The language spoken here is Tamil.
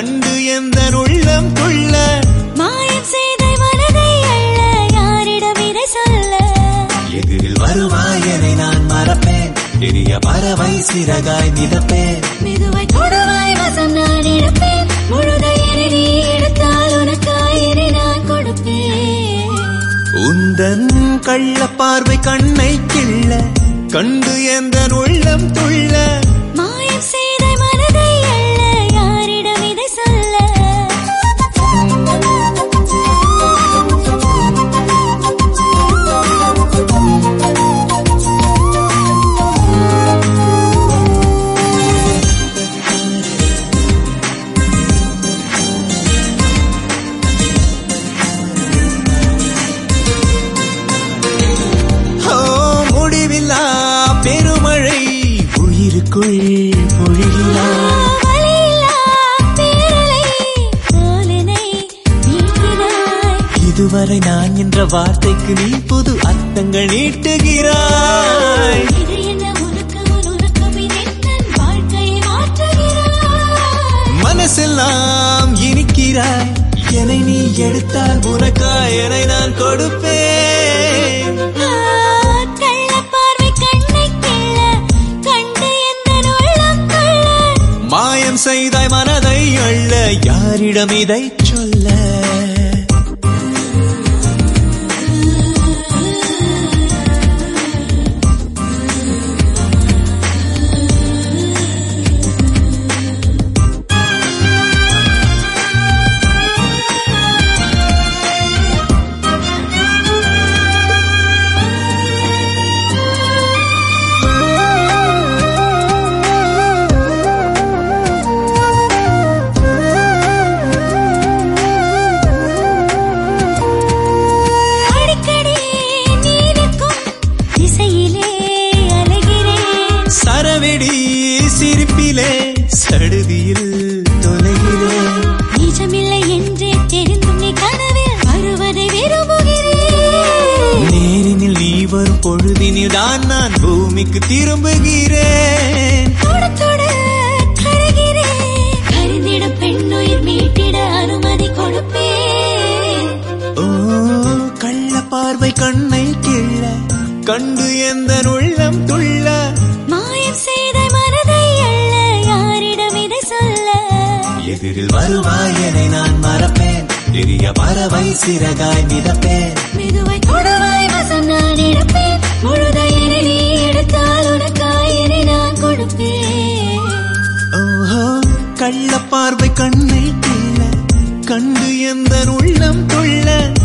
கண்டு எந்த உள்ளம் துள்ள மாயம் செய்த மனதை அள்ள யாரிடம் இதை சொல்ல எதிரில் வருவாயனை நான் மறப்பேன் பெரிய பறவை சிறகாய் மிதப்பேன் மெதுவை கொடுவாய் வசம் நான் எடுப்பேன் முழுதையனை நீ எடுத்தால் உனக்காயினை நான் கொடுப்பேன் உந்தன் கள்ள பார்வை கண்ணை கிள்ள கண்டு எந்த உள்ளம் துள்ள மாயம் செய்த மனதை அள்ள யாரிடம் இதை சொல்ல ஓ முடிவில்லா பெருமழை உயிருக்குள் பொழிகிறார் வழியில்லா பேரலை போலனை நீக்கினாய் இதுவரை நான் என்ற வார்த்தைக்கு நீ புது அர்த்தங்கள் நீட்டுகிறாய் இது என்ன உனக்கு முன் உனக்கு பின் என் வாழ்க்கையை மாற்றுகிறாய் மனசெல்லாம் இனிக்கிறாய் என்னை நீ எடுத்தால் உனக்காய் என்னை நான் கொடுப்பேன் கள்ளப்பார்வை கண்ணை கிள்ள கண்டு எந்த உள்ளம் கொள்ள மாயம் செய்தாய் மனதை அள்ள யாரிடம் இதை சொல்ல அடிக்கடி நீ நிற்கும் திசையிலே அலைகிறேன் சரவெடி சிரிப்பிலே சடுதியில் தொலைகிறேன் நிஜமில்லை என்றே தெரிந்தும் நீ கனவில் வருவதை விரும்புகிறேன் நேரினில் நீ வரும் பொழுதினில் தான் நான் பூமிக்கு திரும்புகிறேன் தொட தொட கருகிறேன் கருந்திடும் பெண்ணுயிர் மீட்டிட அனுமதி கொடுப்பேன் ஓ கள்ள பார்வை கண்ணை கிள்ள கண்டு எந்த உள்ளம் துள்ள மாயம் செய்த மனதை அள்ள யாரிடம் இதை சொல்ல எதிரில் வருவாயனை நான் மறப்பேன் பெரிய பறவை சிறகாய் மிதப்பேன் மெதுவை கொடுவாய் வசம் நான் எடுப்பேன் முழுதையனை நீ எடுத்தால் உனக்காயினை நான் கொடுப்பேன் ஓஹோ கள்ள பார்வை கண்ணை கிள்ள கண்டு எந்த உள்ளம் துள்ள